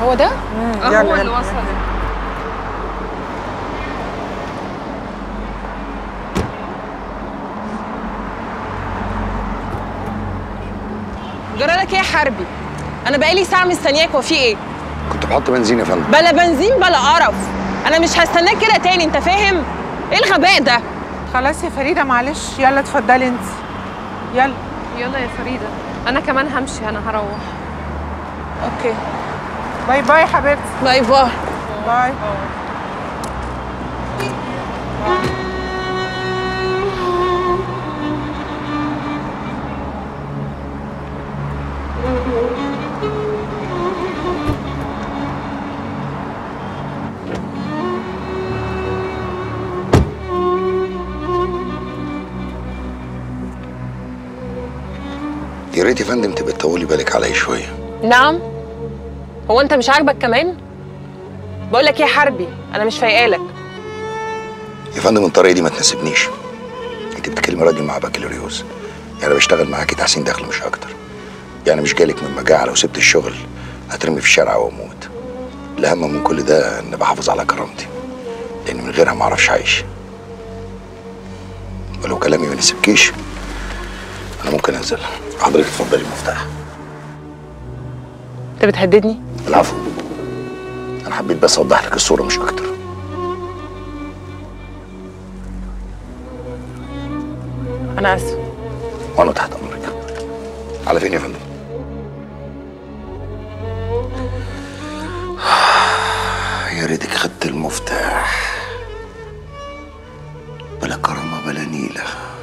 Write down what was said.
هو ده اه يلا، هو اللي يلا. وصل جرى لك ايه يا حربي انا بقالي ساعه مستنياك وفي ايه كنت بحط بنزين يا فندم بلا بنزين بلا قرف انا مش هستناك كده تاني انت فاهم ايه الغباء ده خلاص يا فريده معلش يلا اتفضلي انت يلا يلا يا فريده انا كمان همشي انا هروح اوكي باي باي حبيبتي باي باي باي يا ريت يا فندم تبقى تطولي بالك عليا شويه نعم هو انت مش عاجبك كمان بقول لك ايه يا حربي انا مش فايقالك يا فندم الطريقه دي ما تناسبنيش انت بتكلمي راجل مع بكالوريوس يعني انا بشتغل معاكي تحسين دخل مش اكتر يعني مش جالك من مجاعه لو سبت الشغل هترمي في الشارع واموت الاهم من كل ده ان بحافظ على كرامتي لان من غيرها ما اعرفش اعيش ولو كلامي ما يناسبكيش انا ممكن انزل حضرتك اتفضلي المفتاح انت بتهددني العفو انا حبيت بس اوضح لك الصوره مش اكتر انا اسف وانا تحت امرك على فين يا فندم يا ريتك خدت المفتاح بلا كرامه بلا نيله